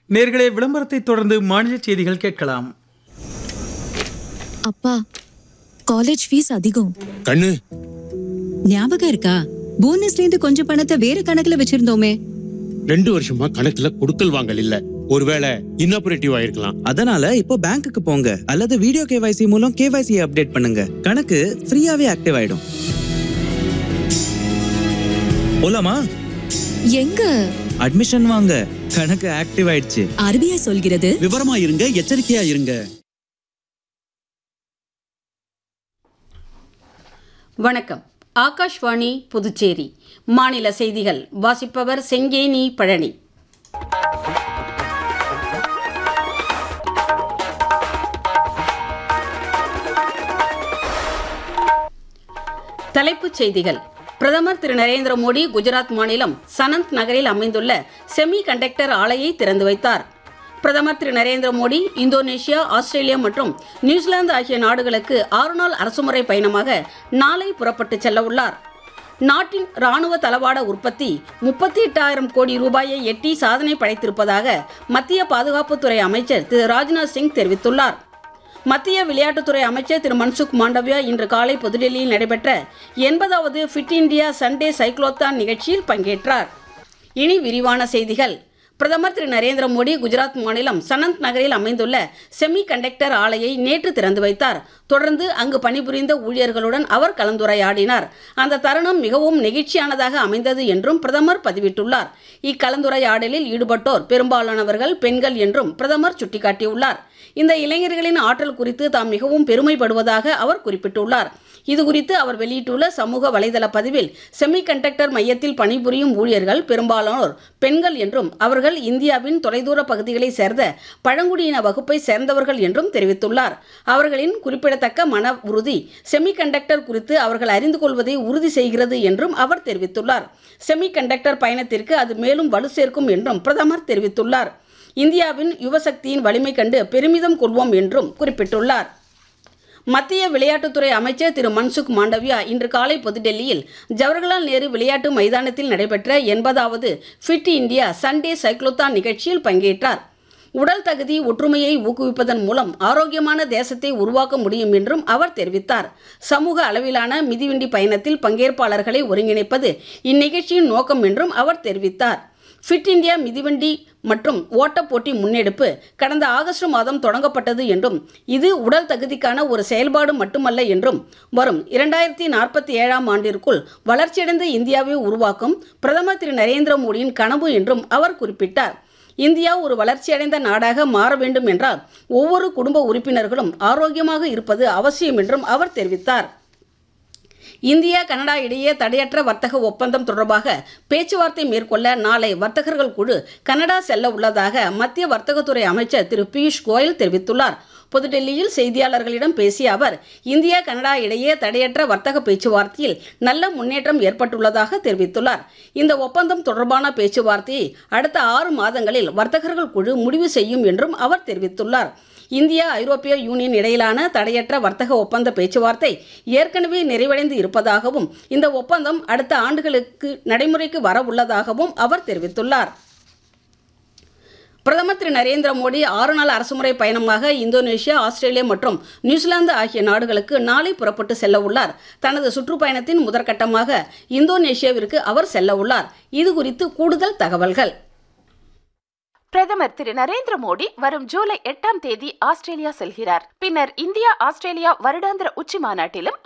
நேர்களே விளம்பரத்தை தொடர்ந்து மாநில செய்திகள் கேட்கலாம் அப்பா காலேஜ் ஃபீஸ் அதிகம் கண்ணு ஞாபகம் இருக்கா போனஸ்ல இருந்து கொஞ்சம் பணத்தை வேற கணக்குல வச்சிருந்தோமே ரெண்டு வருஷமா கணக்குல கொடுக்கல் வாங்கல் இல்ல ஒருவேளை இன்னாபரேட்டிவ் ஆயிருக்கலாம் அதனால இப்போ பேங்க்குக்கு போங்க அல்லது வீடியோ கேவைசி மூலம் கேவைசி அப்டேட் பண்ணுங்க கணக்கு ஃப்ரீயாவே ஆக்டிவ் ஆயிடும் போலாமா எங்க அட்மிஷன் வாங்க கணக்கு ஆக்டிவ் ஆயிடுச்சு ஆர்பிஐ சொல்கிறது விவரமா இருங்க எச்சரிக்கையா இருங்க வணக்கம் ஆகாஷ்வாணி புதுச்சேரி மாநில செய்திகள் வாசிப்பவர் செங்கேனி பழனி தலைப்புச் செய்திகள் பிரதமர் திரு நரேந்திர மோடி குஜராத் மாநிலம் சனந்த் நகரில் அமைந்துள்ள செமி கண்டக்டர் ஆலையை திறந்து வைத்தார் பிரதமர் திரு நரேந்திர மோடி இந்தோனேஷியா ஆஸ்திரேலியா மற்றும் நியூசிலாந்து ஆகிய நாடுகளுக்கு ஆறு நாள் அரசுமுறை பயணமாக நாளை புறப்பட்டு செல்ல உள்ளார் நாட்டின் ராணுவ தளவாட உற்பத்தி முப்பத்தி எட்டாயிரம் கோடி ரூபாயை எட்டி சாதனை படைத்திருப்பதாக மத்திய பாதுகாப்புத்துறை அமைச்சர் திரு ராஜ்நாத் சிங் தெரிவித்துள்ளார் மத்திய விளையாட்டுத்துறை அமைச்சர் திரு மன்சுக் மாண்டவியா இன்று காலை புதுடெல்லியில் நடைபெற்ற எண்பதாவது ஃபிட் இந்தியா சண்டே சைக்ளோத்தான் நிகழ்ச்சியில் பங்கேற்றார் இனி விரிவான செய்திகள் பிரதமர் திரு நரேந்திர மோடி குஜராத் மாநிலம் சனந்த் நகரில் அமைந்துள்ள செமி கண்டக்டர் ஆலையை நேற்று திறந்து வைத்தார் தொடர்ந்து அங்கு பணிபுரிந்த ஊழியர்களுடன் அவர் கலந்துரையாடினார் அந்த தருணம் மிகவும் நெகிழ்ச்சியானதாக அமைந்தது என்றும் பிரதமர் பதிவிட்டுள்ளார் இக்கலந்துரையாடலில் ஈடுபட்டோர் பெரும்பாலானவர்கள் பெண்கள் என்றும் பிரதமர் சுட்டிக்காட்டியுள்ளார் இந்த இளைஞர்களின் ஆற்றல் குறித்து தாம் மிகவும் பெருமைப்படுவதாக அவர் குறிப்பிட்டுள்ளார் இது குறித்து அவர் வெளியிட்டுள்ள சமூக வலைதள பதிவில் செமி கண்டக்டர் மையத்தில் பணிபுரியும் ஊழியர்கள் பெரும்பாலானோர் பெண்கள் என்றும் அவர்கள் இந்தியாவின் தொலைதூர பகுதிகளை சேர்ந்த பழங்குடியின வகுப்பை சேர்ந்தவர்கள் என்றும் தெரிவித்துள்ளார் அவர்களின் குறிப்பிடத்தக்க மன உறுதி செமி கண்டக்டர் குறித்து அவர்கள் அறிந்து கொள்வதை உறுதி செய்கிறது என்றும் அவர் தெரிவித்துள்ளார் செமி கண்டக்டர் பயணத்திற்கு அது மேலும் வலு சேர்க்கும் என்றும் பிரதமர் தெரிவித்துள்ளார் இந்தியாவின் யுவசக்தியின் வலிமை கண்டு பெருமிதம் கொள்வோம் என்றும் குறிப்பிட்டுள்ளார் மத்திய விளையாட்டுத்துறை அமைச்சர் திரு மன்சுக் மாண்டவியா இன்று காலை புதுடெல்லியில் ஜவஹர்லால் நேரு விளையாட்டு மைதானத்தில் நடைபெற்ற எண்பதாவது ஃபிட் இந்தியா சண்டே சைக்ளோத்தான் நிகழ்ச்சியில் பங்கேற்றார் உடல் தகுதி ஒற்றுமையை ஊக்குவிப்பதன் மூலம் ஆரோக்கியமான தேசத்தை உருவாக்க முடியும் என்றும் அவர் தெரிவித்தார் சமூக அளவிலான மிதிவண்டி பயணத்தில் பங்கேற்பாளர்களை ஒருங்கிணைப்பது இந்நிகழ்ச்சியின் நோக்கம் என்றும் அவர் தெரிவித்தார் ஃபிட் இந்தியா மிதிவண்டி மற்றும் ஓட்டப் போட்டி முன்னெடுப்பு கடந்த ஆகஸ்ட் மாதம் தொடங்கப்பட்டது என்றும் இது உடல் தகுதிக்கான ஒரு செயல்பாடு மட்டுமல்ல என்றும் வரும் இரண்டாயிரத்தி நாற்பத்தி ஏழாம் ஆண்டிற்குள் வளர்ச்சியடைந்த இந்தியாவை உருவாக்கும் பிரதமர் திரு நரேந்திர மோடியின் கனவு என்றும் அவர் குறிப்பிட்டார் இந்தியா ஒரு வளர்ச்சியடைந்த நாடாக மாற வேண்டும் என்றால் ஒவ்வொரு குடும்ப உறுப்பினர்களும் ஆரோக்கியமாக இருப்பது அவசியம் என்றும் அவர் தெரிவித்தார் இந்தியா கனடா இடையே தடையற்ற வர்த்தக ஒப்பந்தம் தொடர்பாக பேச்சுவார்த்தை மேற்கொள்ள நாளை வர்த்தகர்கள் குழு கனடா செல்ல உள்ளதாக மத்திய வர்த்தகத்துறை அமைச்சர் திரு பியூஷ் கோயல் தெரிவித்துள்ளார் புதுடெல்லியில் செய்தியாளர்களிடம் பேசிய அவர் இந்தியா கனடா இடையே தடையற்ற வர்த்தக பேச்சுவார்த்தையில் நல்ல முன்னேற்றம் ஏற்பட்டுள்ளதாக தெரிவித்துள்ளார் இந்த ஒப்பந்தம் தொடர்பான பேச்சுவார்த்தையை அடுத்த ஆறு மாதங்களில் வர்த்தகர்கள் குழு முடிவு செய்யும் என்றும் அவர் தெரிவித்துள்ளார் இந்தியா ஐரோப்பிய யூனியன் இடையிலான தடையற்ற வர்த்தக ஒப்பந்த பேச்சுவார்த்தை ஏற்கனவே நிறைவடைந்து இருப்பதாகவும் இந்த ஒப்பந்தம் அடுத்த ஆண்டுகளுக்கு நடைமுறைக்கு வர உள்ளதாகவும் அவர் தெரிவித்துள்ளார் பிரதமர் திரு நரேந்திர மோடி ஆறு நாள் அரசுமுறை பயணமாக இந்தோனேஷியா ஆஸ்திரேலியா மற்றும் நியூசிலாந்து ஆகிய நாடுகளுக்கு நாளை புறப்பட்டு செல்ல உள்ளார் தனது சுற்றுப்பயணத்தின் முதற்கட்டமாக இந்தோனேஷியாவிற்கு அவர் செல்ல உள்ளார் இது குறித்து கூடுதல் தகவல்கள் பிரதமர் திரு நரேந்திர மோடி வரும் ஜூலை எட்டாம் தேதி ஆஸ்திரேலியா செல்கிறார் பின்னர் இந்தியா ஆஸ்திரேலியா வருடாந்திர உச்சி மாநாட்டிலும்